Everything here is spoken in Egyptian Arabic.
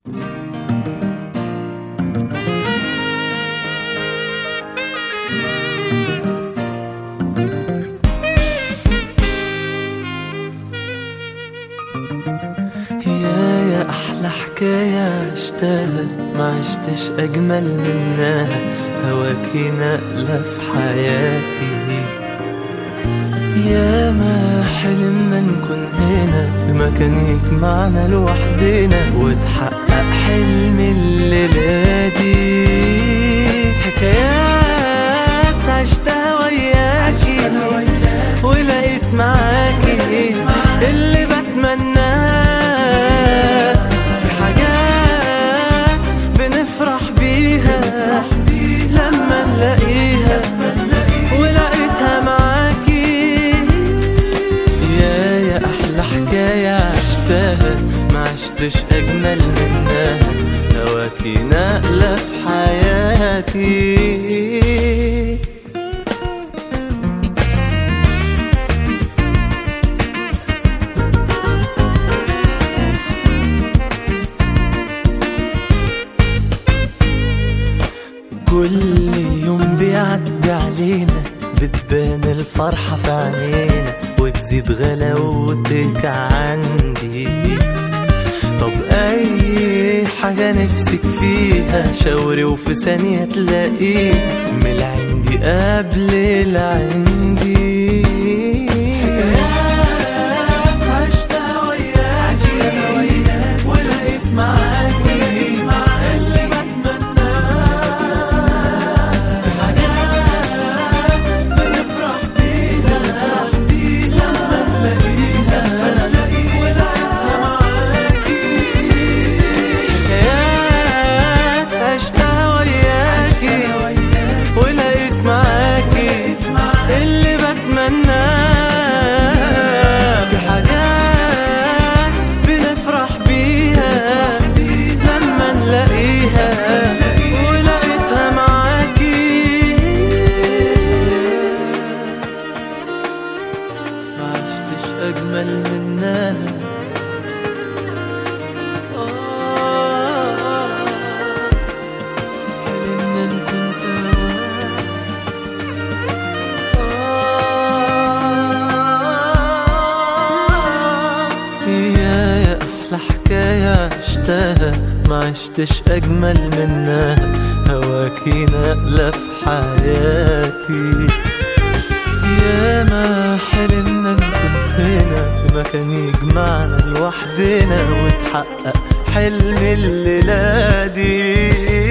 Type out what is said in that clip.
يا يا أحلى حكاية عشتها ما عشتش أجمل منها هواكي نقلة في حياتي يا ما حلمنا نكون هنا في مكان يجمعنا لوحدنا وتحقق حلم الليلة دي حكايات عشتها وياكي ولقيت معاكي اللي بتمناه في حاجات بنفرح بيها لما نلاقيها ولقيتها معاكي يا يا احلى حكايه عشتها ما عشتش اجمل منها هواكي نقله في حياتي كل يوم بيعدي علينا بتبان الفرحة في عينينا وتزيد غلاوتك عندي طب أي حاجة نفسك فيها شاوري وفي ثانية تلاقيها من العندي قبل العندي حكايات عشتها وياكي ولقيت معاكي اللي بتمناه حاجات بنفرح بيها لما نلاقيها ولقيتها معاكي حكايات عشتها وياكي ولقيت معاكي اللي بتمناه في حاجات بنفرح بيها لما نلاقيها ولقيتها معاكي ما عشتش أجمل منها آه، حلمنا نكون سوا يا يا أحلى حكاية عشتها ما عشتش أجمل منها هواكي نقلة في حياتي يا ما حلمنا نكون هنا في مكان يجمعنا لوحدنا وتحقق حلم الليلة دي